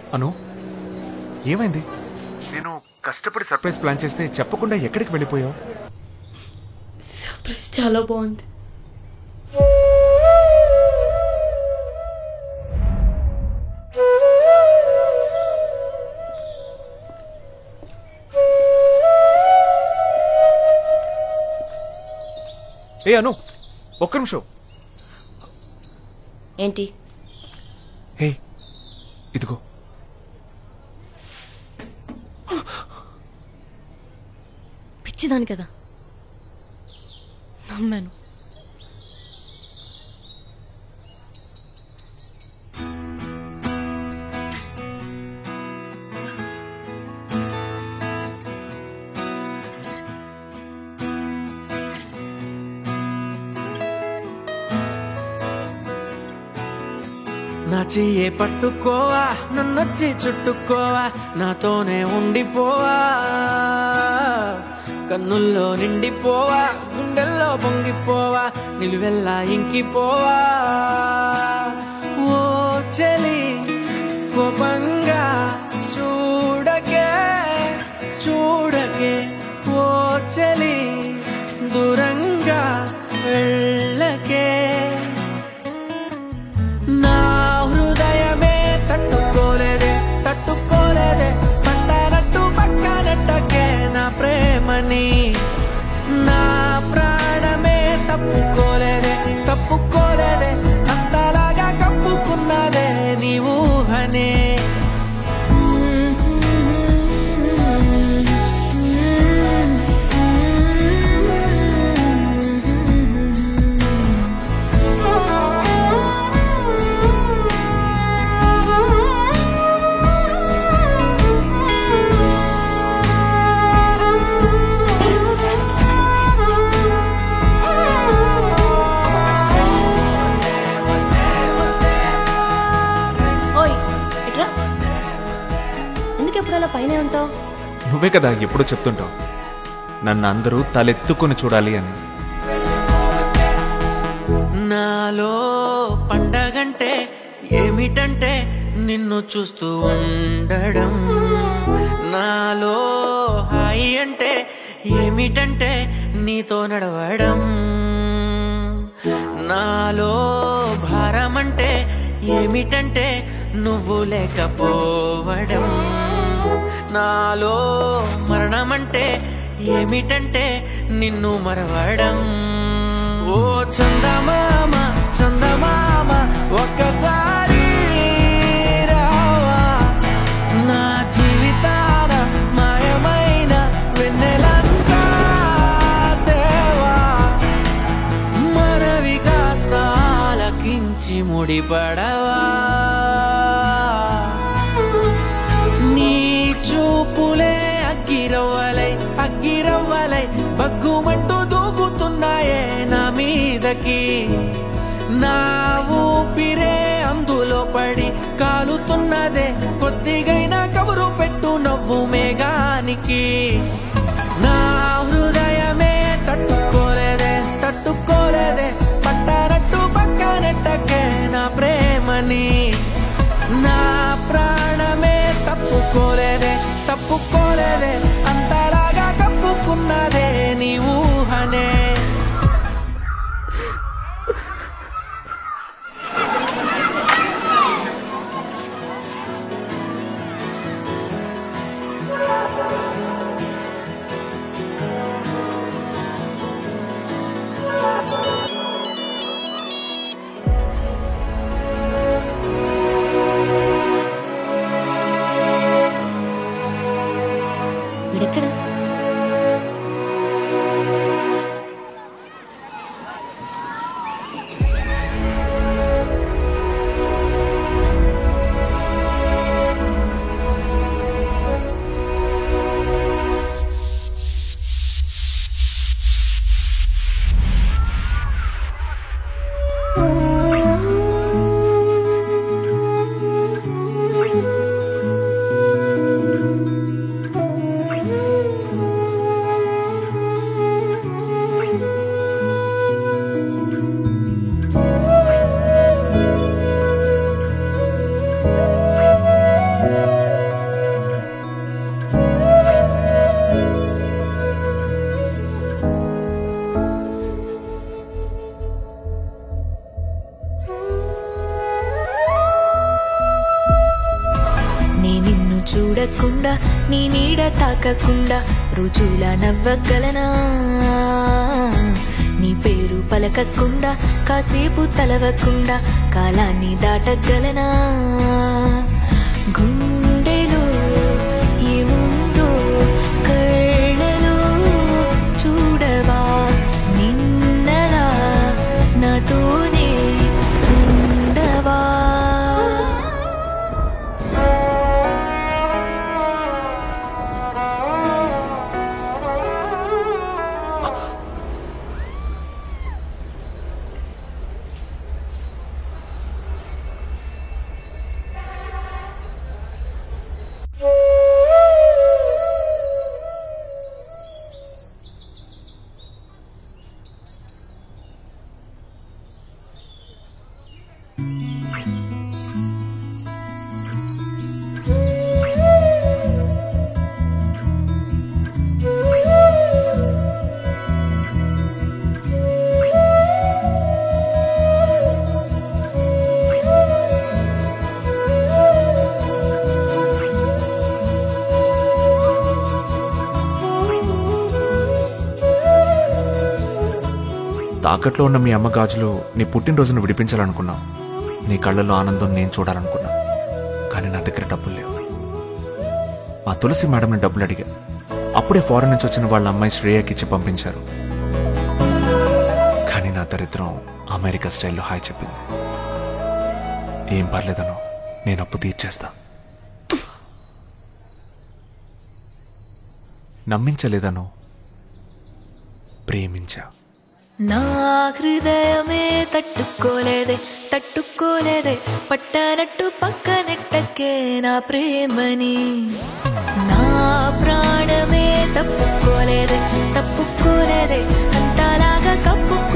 అను ఏమైంది నేను కష్టపడి సర్ప్రైజ్ ప్లాన్ చేస్తే చెప్పకుండా ఎక్కడికి వెళ్ళిపోయావు సర్ప్రైజ్ చాలా బాగుంది ఏ అను ఒక్క నిమిషం ఏంటి హే ఇదిగో పిచ్చిదాని కదా నమ్మాను నా చెయ్యే పట్టుకోవా నన్నొచ్చి చుట్టుకోవా నాతోనే ఉండిపోవా కన్నుల్లో నిండిపోవా గుండెల్లో పొంగిపోవా నిలువెల్లా ఇంకిపోవా ఓ చెలి కోపంగా చూడకే చూడకే ఓ చెలి దూరంగా వెళ్ళకే నా హృదయమే తట్టుకోలేదే తట్టుకోలేదే పట్టనట్టు పక్కనట్టకే నా ప్రేమని నా ప్రాణమే తప్పుకోలేదే తప్పుకోలేదే అంతలాగా కప్పుకున్నదే నీ ఊహనే ఓయ్ ఇట్రా ఎందుకు ఎప్పుడు అలా పైన ఉంటావు నువ్వే కదా ఎప్పుడూ చెప్తుంటావు నన్ను అందరూ తలెత్తుకొని చూడాలి అని నాలో పండగంటే ఏమిటంటే నిన్ను చూస్తూ ఉండడం నాలో హాయి అంటే ఏమిటంటే నీతో నడవడం నాలో భారం అంటే ఏమిటంటే నువ్వు లేకపోవడం నాలో మరణమంటే ఏమిటంటే నిన్ను మరవడం ఓ చందమామ చందమామ ఒక్కసారి రావా నా జీవితాన మాయమైన వెన్నెలంతా దేవా మనవి కాస్త ఆలకించి ముడిపడవా నీ చూపులే అగ్గిరవ్వలై అగ్గిరవ్వలై బగ్గుమంటూ దూకుతున్నాయే నా మీదకి నా ఊపిరే అందులో పడి కాలుతున్నదే కొద్దిగైనా కబురు పెట్టు నవ్వు మేఘానికి నా హృదయమే తట్టుకోలేదే తట్టుకోలేదే పట్టారట్టు పక్కనట్టకే నా ప్రేమని నా ప్రాణమే తప్పుకోలేదే తప్పుకోలేదే అంతలాగా కప్పుకున్నదే నీ ఊహనే వీడెక్కడ చూడకుండా నీ నీడ తాకకుండా రుజుల నవ్వగలనా నీ పేరు పలకకుండా కాసేపు తలవకుండా కాలాన్ని దాటగలనా గుండెలో ఏముందో కళ్ళలో చూడవా నిన్నలా నాతోనే ఉండవా తాకట్లో ఉన్న మీ అమ్మ గాజులు నీ పుట్టినరోజును విడిపించాలనుకున్నావు నీ కళ్ళలో ఆనందం నేను చూడాలనుకున్నా కానీ నా దగ్గర డబ్బులు లేవు మా తులసి మేడంని డబ్బులు అడిగా అప్పుడే ఫారెన్ నుంచి వచ్చిన వాళ్ళ అమ్మాయి శ్రేయకి ఇచ్చి పంపించారు కానీ నా దరిద్రం అమెరికా స్టైల్లో హాయ్ చెప్పింది ఏం పర్లేదను నేను అప్పు తీర్చేస్తా నమ్మించలేదను ప్రేమించా నా హృదయమే తట్టుకోలేదే తట్టుకోలేదే పట్టనట్టు పక్కనెట్టకే నా ప్రేమని నా ప్రాణమే తప్పుకోలేదే తప్పుకోలేదే అంతలాగా కప్పు